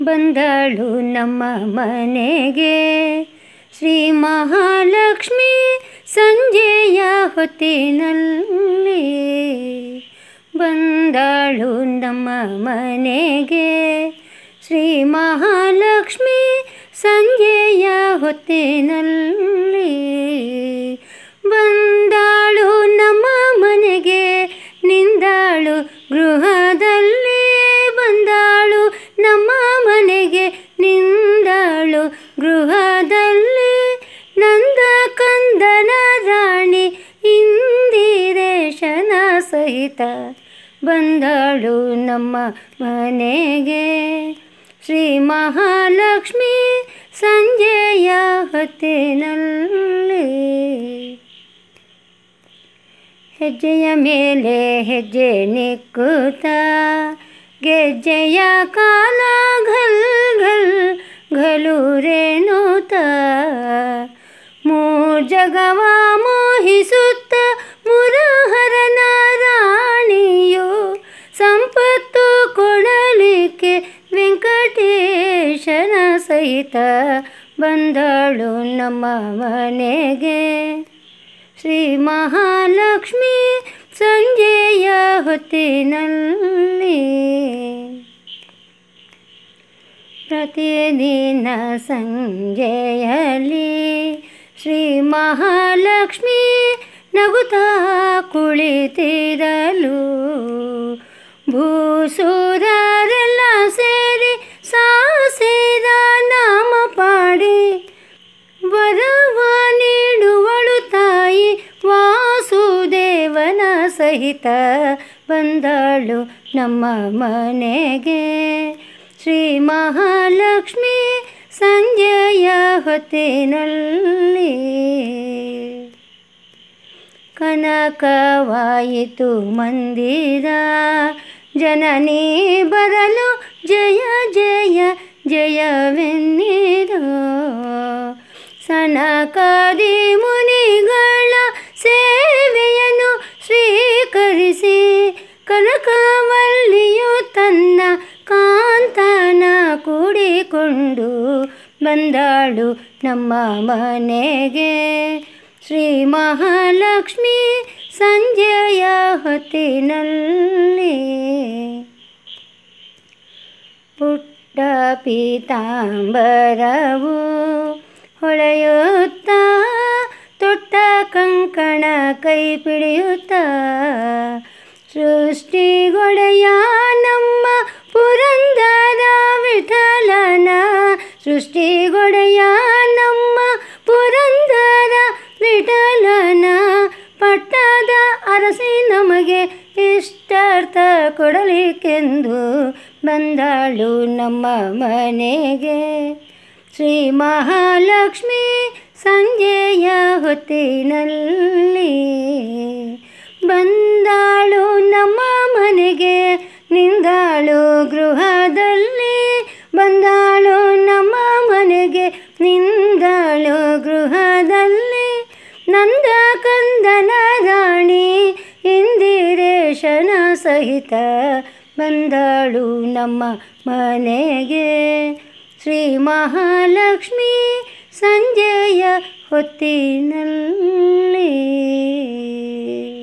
ಬಂದಳು ನಮ್ಮ ಮನೆಗೆ ಶ್ರೀ ಮಹಾಲಕ್ಷ್ಮಿ ಸಂಜೆಯ ಹೊತ್ತಿನಲ್ಲಿ ಬಂದಳು ನಮ್ಮ ಮನೆಗೆ ಶ್ರೀ ಮಹಾಲಕ್ಷ್ಮಿ ಸಂಜೆಯ ಹೊತ್ತಿನಲ್ಲಿ ಬಂದಾಳು ನಮ್ಮ ಮನೆಗೆ ನಿಂದಾಳು ಗೃಹದಲ್ಲಿ ಬಂದಾಳು ನಮ್ಮ ಮನೆಗೆ ನಿಂದಾಳು ಗೃಹದಲ್ಲಿ ನಂದ ಕಂದನ ರಾಣಿ ಇಂದಿರೇಶನ ಸಹಿತ ಬಂದಾಳು ನಮ್ಮ ಮನೆಗೆ ಶ್ರೀ ಮಹಾಲಕ್ಷ್ಮಿ ಸಂಜೆಯ ಹೊತ್ತಿನಲ್ಲಿ ಹೆಜ್ಜೆಯ ಮೇಲೆ ಹೆಜ್ಜೆ ನಿಕ್ಕುತ್ತ ಗೆಜ್ಜೆಯ ಕಾಲ ಘಲ್ ಘಲ್ ಘಲುರೇನುತ ಮೂರ್ಜಗವ ಮೋಹಿಸುತ್ತ ಮುರಹರನ ರಾಣಿಯು ಸಂಪತ್ತು ಕೊಡಲಿಕ್ಕೆ ವೆಂಕಟೇಶನ ಸಹಿತ ಬಂದಳು ನಮ್ಮ ಮನೆಗೆ ಶ್ರೀ ಮಹಾಲಕ್ಷ್ಮಿ ಸಂಜೆಯ ಹೊತ್ತಿನಲ್ಲಿ ಪ್ರತಿದಿನ ಸಂಜೆಯಲ್ಲಿ ಶ್ರೀ ಮಹಾಲಕ್ಷ್ಮಿ ನಗುತ್ತಾ ಕುಳಿತಿರಲು ಭೂಸುರರೆಲ್ಲ ಸೇರಿ ಸಾಸಿದ ನಾಮ ಪಾಡಿ ವರವ ನೀಡುವಳು ತಾಯಿ ವಾಸುದೇವನ ಸಹಿತ ಬಂದಳು ನಮ್ಮ ಮನೆಗೆ ಶ್ರೀ ಮಹಾಲಕ್ಷ್ಮಿ ಸಂಜೆಯ ಹೊತ್ತಿನಲ್ಲಿ ಕನಕವಾಯಿತು ಮಂದಿರ ಜನನಿ ಬರಲು ಜಯ ಜಯ ಜಯವೆನ್ನಿರೋ ಸನಕಾದಿ ಮುನಿಗಳ ಸೇವೆಯನ್ನು ಸ್ವೀಕರಿಸಿ ಕನಕವಲ್ಲಿಯು ತನ್ನ ಕಾಂತನ ಕೂಡಿಕೊಂಡು ಬಂದಾಳು ನಮ್ಮ ಮನೆಗೆ ಶ್ರೀ ಮಹಾಲಕ್ಷ್ಮಿ ಸಂಜೆಯ ಹೊತ್ತಿನಲ್ಲಿ ಪುಟ್ಟ ಪೀತಾಂಬರವು ಹೊಳೆಯುತ್ತ ತೊಟ್ಟ ಕಂಕಣ ಕೈ ಪಿಡಿಯುತ್ತ ಸೃಷ್ಟಿಗೊಡೆಯ ನಮ್ಮ ಪುರಂದರ ವಿಠಲನ ಸೃಷ್ಟಿಗೊಡೆಯ ನಮ್ಮ ಪುರಂದರ ವಿಠಲನ ಪಟ್ಟದ ಅರಸಿ ನಮಗೆ ಇಷ್ಟಾರ್ಥ ಕೊಡಲಿಕ್ಕೆಂದು ಬಂದಾಳು ನಮ್ಮ ಮನೆಗೆ ಶ್ರೀ ಮಹಾಲಕ್ಷ್ಮಿ ಸಂಜೆಯ ಹೊತ್ತಿನಲ್ಲಿ ಬಂದಾಳು ನಮ್ಮ ಮನೆಗೆ ನಿಂದಾಳು ಗೃಹದಲ್ಲಿ ಬಂದಾಳು ನಮ್ಮ ಮನೆಗೆ ನಿಂದಾಳು ಗೃಹದಲ್ಲಿ ನಂದ ಕಂದನ ರಾಣಿ ಇಂದಿರೇಶನ ಸಹಿತ ಬಂದಾಳು ನಮ್ಮ ಮನೆಗೆ ಶ್ರೀ ಮಹಾಲಕ್ಷ್ಮಿ ಸಂಜೆಯ ಹೊತ್ತಿನಲ್ಲಿ